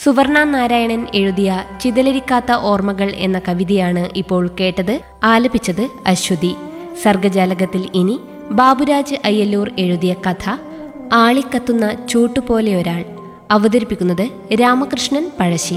സുവർണ നാരായണൻ എഴുതിയ ചിതലരിക്കാത്ത ഓർമ്മകൾ എന്ന കവിതയാണ് ഇപ്പോൾ കേട്ടത് ആലപിച്ചത് അശ്വതി സർഗജാലകത്തിൽ ഇനി ബാബുരാജ് അയ്യല്ലൂർ എഴുതിയ കഥ ആളിക്കത്തുന്ന ചൂട്ടുപോലെ ഒരാൾ അവതരിപ്പിക്കുന്നത് രാമകൃഷ്ണൻ പഴശ്ശി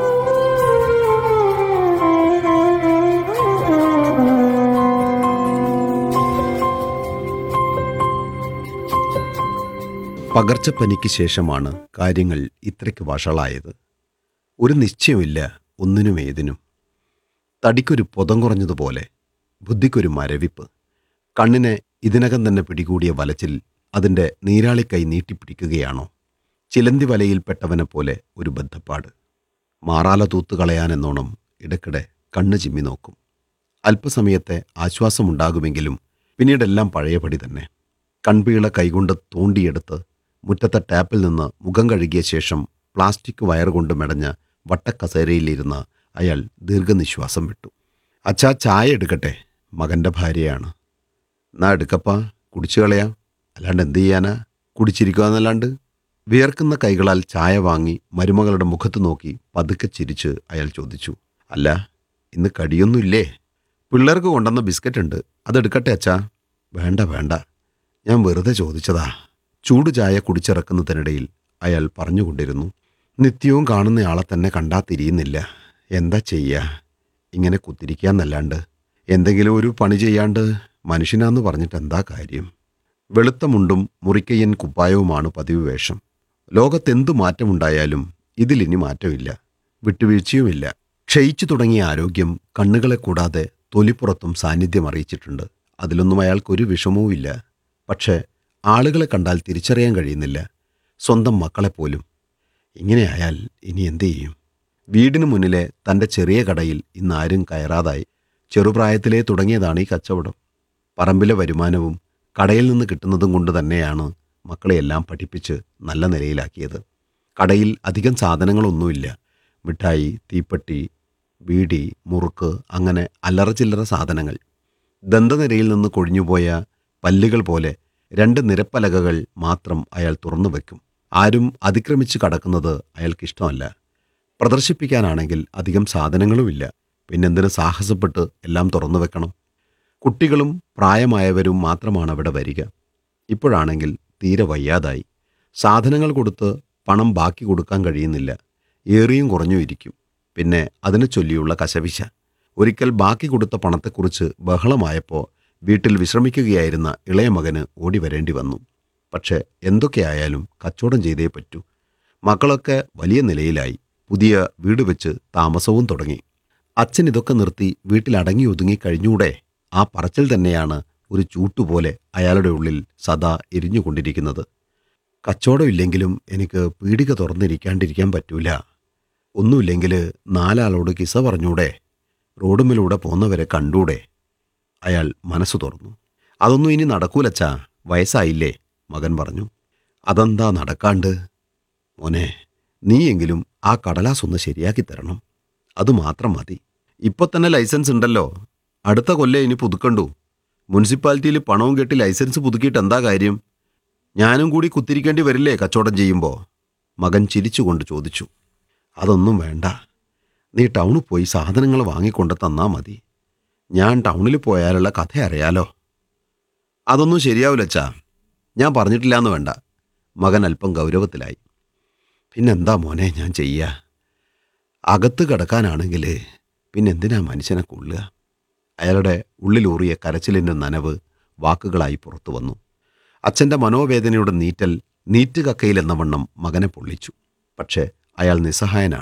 പകർച്ചപ്പനിക്ക് ശേഷമാണ് കാര്യങ്ങൾ ഇത്രയ്ക്ക് വഷളായത് ഒരു നിശ്ചയമില്ല ഒന്നിനും ഏതിനും തടിക്കൊരു പുതം കുറഞ്ഞതുപോലെ ബുദ്ധിക്കൊരു മരവിപ്പ് കണ്ണിനെ ഇതിനകം തന്നെ പിടികൂടിയ വലച്ചിൽ അതിൻ്റെ നീരാളിക്കൈ നീട്ടിപ്പിടിക്കുകയാണോ ചിലന്തി വലയിൽപ്പെട്ടവനെ പോലെ ഒരു ബദ്ധപ്പാട് മാറാല തൂത്തു കളയാനെന്നോണം ഇടയ്ക്കിടെ കണ്ണ് ചിമ്മി നോക്കും അല്പസമയത്തെ ആശ്വാസമുണ്ടാകുമെങ്കിലും പിന്നീടെല്ലാം പഴയപടി തന്നെ കൺപീള കൈകൊണ്ട് തോണ്ടിയെടുത്ത് മുറ്റത്തെ ടാപ്പിൽ നിന്ന് മുഖം കഴുകിയ ശേഷം പ്ലാസ്റ്റിക് വയർ കൊണ്ട് മെടഞ്ഞ വട്ടക്കസേരയിലിരുന്ന് അയാൾ ദീർഘനിശ്വാസം വിട്ടു അച്ഛാ ചായ എടുക്കട്ടെ മകൻ്റെ ഭാര്യയാണ് എന്നാ എടുക്കപ്പാ കുടിച്ചു കളയാം അല്ലാണ്ട് എന്ത് ചെയ്യാനാ കുടിച്ചിരിക്കുക എന്നല്ലാണ്ട് വിയർക്കുന്ന കൈകളാൽ ചായ വാങ്ങി മരുമകളുടെ മുഖത്ത് നോക്കി പതുക്കെ ചിരിച്ച് അയാൾ ചോദിച്ചു അല്ല ഇന്ന് കടിയൊന്നുമില്ലേ പിള്ളേർക്ക് കൊണ്ടുവന്ന ബിസ്ക്കറ്റ് ഉണ്ട് അതെടുക്കട്ടെ അച്ഛാ വേണ്ട വേണ്ട ഞാൻ വെറുതെ ചോദിച്ചതാ ചൂട് ചായ കുടിച്ചിറക്കുന്നതിനിടയിൽ അയാൾ പറഞ്ഞുകൊണ്ടിരുന്നു നിത്യവും കാണുന്നയാളെ തന്നെ കണ്ടാ തിരിയുന്നില്ല എന്താ ചെയ്യാ ഇങ്ങനെ കുത്തിരിക്കാന്നല്ലാണ്ട് എന്തെങ്കിലും ഒരു പണി ചെയ്യാണ്ട് മനുഷ്യനാന്ന് പറഞ്ഞിട്ട് എന്താ കാര്യം വെളുത്ത മുണ്ടും മുറിക്കയ്യൻ കുപ്പായവുമാണ് പതിവ് വേഷം ലോകത്തെന്തു മാറ്റമുണ്ടായാലും ഇതിലിനി മാറ്റമില്ല വിട്ടുവീഴ്ചയുമില്ല ക്ഷയിച്ചു തുടങ്ങിയ ആരോഗ്യം കണ്ണുകളെ കൂടാതെ തൊലിപ്പുറത്തും സാന്നിധ്യം അറിയിച്ചിട്ടുണ്ട് അതിലൊന്നും അയാൾക്കൊരു വിഷമവുമില്ല പക്ഷേ ആളുകളെ കണ്ടാൽ തിരിച്ചറിയാൻ കഴിയുന്നില്ല സ്വന്തം മക്കളെപ്പോലും ഇങ്ങനെയായാൽ ഇനി എന്തു ചെയ്യും വീടിന് മുന്നിലെ തൻ്റെ ചെറിയ കടയിൽ ഇന്ന് ആരും കയറാതായി ചെറുപ്രായത്തിലേ തുടങ്ങിയതാണ് ഈ കച്ചവടം പറമ്പിലെ വരുമാനവും കടയിൽ നിന്ന് കിട്ടുന്നതും കൊണ്ട് തന്നെയാണ് മക്കളെയെല്ലാം പഠിപ്പിച്ച് നല്ല നിലയിലാക്കിയത് കടയിൽ അധികം സാധനങ്ങളൊന്നുമില്ല മിഠായി തീപ്പെട്ടി ബീഡി മുറുക്ക് അങ്ങനെ അല്ലറ ചില്ലറ സാധനങ്ങൾ ദന്തനിരയിൽ നിന്ന് കൊഴിഞ്ഞുപോയ പല്ലുകൾ പോലെ രണ്ട് നിരപ്പലകകൾ മാത്രം അയാൾ തുറന്നു വയ്ക്കും ആരും അതിക്രമിച്ച് കടക്കുന്നത് അയാൾക്കിഷ്ടമല്ല പ്രദർശിപ്പിക്കാനാണെങ്കിൽ അധികം സാധനങ്ങളുമില്ല പിന്നെന്തിന് സാഹസപ്പെട്ട് എല്ലാം തുറന്നു വെക്കണം കുട്ടികളും പ്രായമായവരും മാത്രമാണ് അവിടെ വരിക ഇപ്പോഴാണെങ്കിൽ തീരെ വയ്യാതായി സാധനങ്ങൾ കൊടുത്ത് പണം ബാക്കി കൊടുക്കാൻ കഴിയുന്നില്ല ഏറിയും കുറഞ്ഞു ഇരിക്കും പിന്നെ അതിനെ ചൊല്ലിയുള്ള കശവിശ ഒരിക്കൽ ബാക്കി കൊടുത്ത പണത്തെക്കുറിച്ച് ബഹളമായപ്പോൾ വീട്ടിൽ വിശ്രമിക്കുകയായിരുന്ന ഇളയ മകന് ഓടി വരേണ്ടി വന്നു പക്ഷേ എന്തൊക്കെയായാലും കച്ചവടം ചെയ്തേ പറ്റൂ മക്കളൊക്കെ വലിയ നിലയിലായി പുതിയ വീട് വെച്ച് താമസവും തുടങ്ങി അച്ഛൻ ഇതൊക്കെ നിർത്തി വീട്ടിൽ അടങ്ങി ഒതുങ്ങി കഴിഞ്ഞൂടെ ആ പറച്ചിൽ തന്നെയാണ് ഒരു ചൂട്ടുപോലെ അയാളുടെ ഉള്ളിൽ സദാ എരിഞ്ഞുകൊണ്ടിരിക്കുന്നത് കച്ചവടമില്ലെങ്കിലും എനിക്ക് പീടിക തുറന്നിരിക്കാണ്ടിരിക്കാൻ പറ്റൂല ഒന്നുമില്ലെങ്കിൽ നാലാളോട് കിസ പറഞ്ഞൂടെ റോഡുമിലൂടെ പോന്നവരെ കണ്ടൂടെ അയാൾ മനസ്സ് തുറന്നു അതൊന്നും ഇനി നടക്കൂലച്ചാ വയസ്സായില്ലേ മകൻ പറഞ്ഞു അതെന്താ നടക്കാണ്ട് മോനെ നീയെങ്കിലും ആ കടലാസ് ഒന്ന് ശരിയാക്കി തരണം അതുമാത്രം മതി ഇപ്പൊ തന്നെ ലൈസൻസ് ഉണ്ടല്ലോ അടുത്ത കൊല്ലം ഇനി പുതുക്കണ്ടു മുനിസിപ്പാലിറ്റിയിൽ പണവും കെട്ടി ലൈസൻസ് പുതുക്കിയിട്ട് എന്താ കാര്യം ഞാനും കൂടി കുത്തിരിക്കേണ്ടി വരില്ലേ കച്ചവടം ചെയ്യുമ്പോൾ മകൻ ചിരിച്ചുകൊണ്ട് ചോദിച്ചു അതൊന്നും വേണ്ട നീ ടൗണിൽ പോയി സാധനങ്ങൾ വാങ്ങിക്കൊണ്ട് തന്നാ മതി ഞാൻ ടൗണിൽ പോയാലുള്ള കഥ അറിയാലോ അതൊന്നും ശരിയാവില്ലച്ചാ ഞാൻ പറഞ്ഞിട്ടില്ല എന്ന് വേണ്ട മകൻ അല്പം ഗൗരവത്തിലായി പിന്നെന്താ മോനെ ഞാൻ ചെയ്യുക അകത്ത് കിടക്കാനാണെങ്കിൽ പിന്നെന്തിനാ മനുഷ്യനെ കൊള്ളുക അയാളുടെ ഉള്ളിലൂറിയ കരച്ചിലിൻ്റെ നനവ് വാക്കുകളായി പുറത്തു വന്നു അച്ഛൻ്റെ മനോവേദനയുടെ നീറ്റൽ നീറ്റുകക്കയിലെന്ന വണ്ണം മകനെ പൊള്ളിച്ചു പക്ഷേ അയാൾ നിസ്സഹായനാണ്